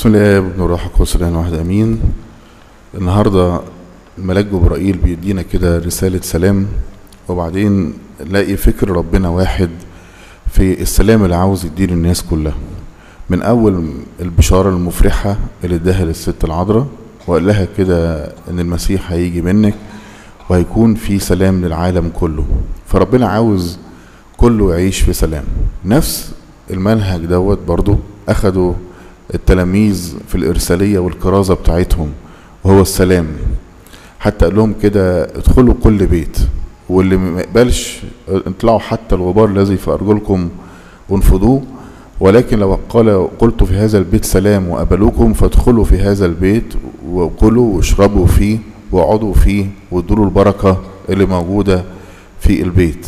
بسم الله وابن الروح القدس الان واحد امين النهارده الملاك جبرائيل بيدينا كده رساله سلام وبعدين نلاقي فكر ربنا واحد في السلام اللي عاوز يديه للناس كلها من اول البشاره المفرحه اللي اداها للست العذراء وقال لها كده ان المسيح هيجي منك وهيكون في سلام للعالم كله فربنا عاوز كله يعيش في سلام نفس المنهج دوت برضو اخدوا التلاميذ في الإرسالية والكرازة بتاعتهم وهو السلام حتى قال لهم كده ادخلوا كل بيت واللي ما يقبلش اطلعوا حتى الغبار الذي في أرجلكم وانفضوه ولكن لو قال قلت في هذا البيت سلام وقبلوكم فادخلوا في هذا البيت وكلوا واشربوا فيه واقعدوا فيه وادوا البركة اللي موجودة في البيت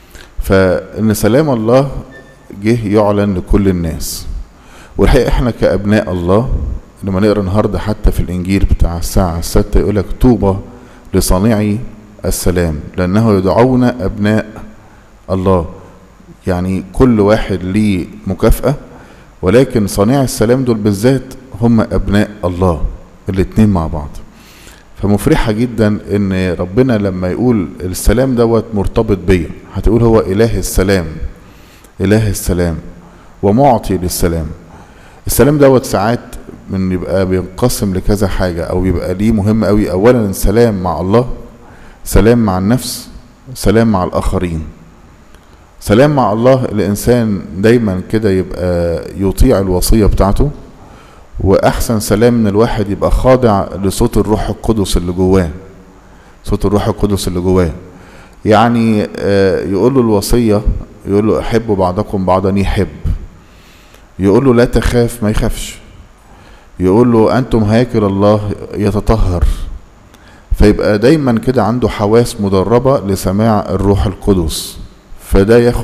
فإن سلام الله جه يعلن لكل الناس والحقيقة احنا كأبناء الله لما نقرا النهارده حتى في الإنجيل بتاع الساعة الستة يقول لك طوبى لصانعي السلام لأنه يدعون أبناء الله يعني كل واحد ليه مكافأة ولكن صانعي السلام دول بالذات هم أبناء الله الاتنين مع بعض فمفرحة جدا ان ربنا لما يقول السلام دوت مرتبط بيا هتقول هو اله السلام اله السلام ومعطي للسلام السلام دوت ساعات من يبقى بينقسم لكذا حاجة او بيبقى ليه مهم قوي اولا سلام مع الله سلام مع النفس سلام مع الاخرين سلام مع الله الانسان دايما كده يبقى يطيع الوصية بتاعته واحسن سلام من الواحد يبقى خاضع لصوت الروح القدس اللي جواه صوت الروح القدس اللي جواه يعني يقول له الوصية يقول له احبوا بعضكم بعضا يحب يقول له لا تخاف ما يخافش يقول له انتم هياكل الله يتطهر فيبقى دايما كده عنده حواس مدربة لسماع الروح القدس فده ياخد